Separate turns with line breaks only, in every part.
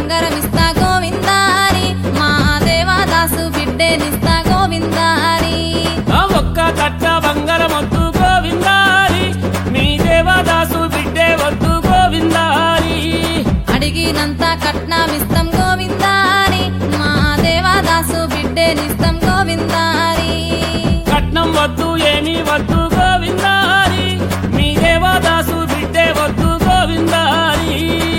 బంగారం ఇస్తా గోవిందారి మా దేవాదాసు బిడ్డేనిస్తా గోవిందారి
ఆ ఒక్క కట్ట బంగారం వద్దు గోవిందారి మీ దేవదాసు బిడ్డే వద్దు గోవిందారి
అడిగినంత కట్నమిస్తం గోవిందారి మా దేవాదాసు బిడ్డేనిస్తం గోవిందారి
కట్నం వద్దు ఏమీ వద్దు గోవిందారి మీ దేవదాసు బిడ్డే వద్దు గోవిందారి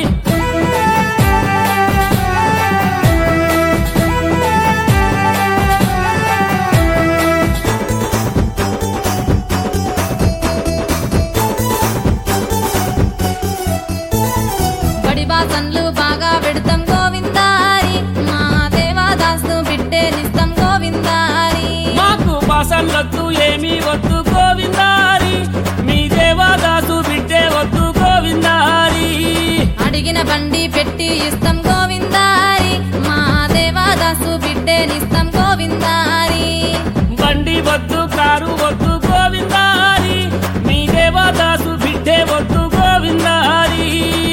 బడి బాసన్లు బాగా పెడతాం గోవిందారి మా దేవాదాసు బిడ్డేనిస్తం గోవిందారి
మాకు బాసన్లొద్దు ఏమీ వద్దు గోవిందారి మీ దేవదాసు బిడ్డే వద్దు గోవిందారి
అడిగిన బండి పెట్టి ఇస్తాం గోవిందారి మా దేవాదాసు బిడ్డేనిస్తాం గోవిందారి
బండి వద్దు కారు వద్దు గోవిందారి మీ దేవదాసు బిడ్డే వద్దు గోవిందారి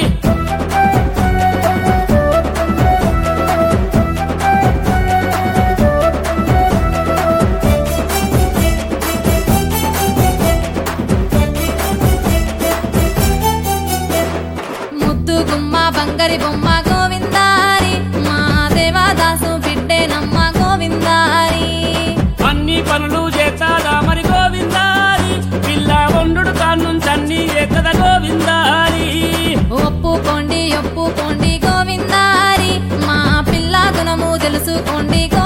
ముద్దు గుమ్మ బంగారి బొమ్మ గోవిందారి మా దేవాదాసు బిడ్డేనమ్మ గోవిందారి
అన్ని పనులు చేస్తాదా మరి గోవిందారి పిల్ల వండు కాన్నుంచన్ని చేస్తద గోవిందారి
ఒప్పుకోండి ఒప్పుకోండి గోవిందారి మా పిల్ల గుణము తెలుసుకోండి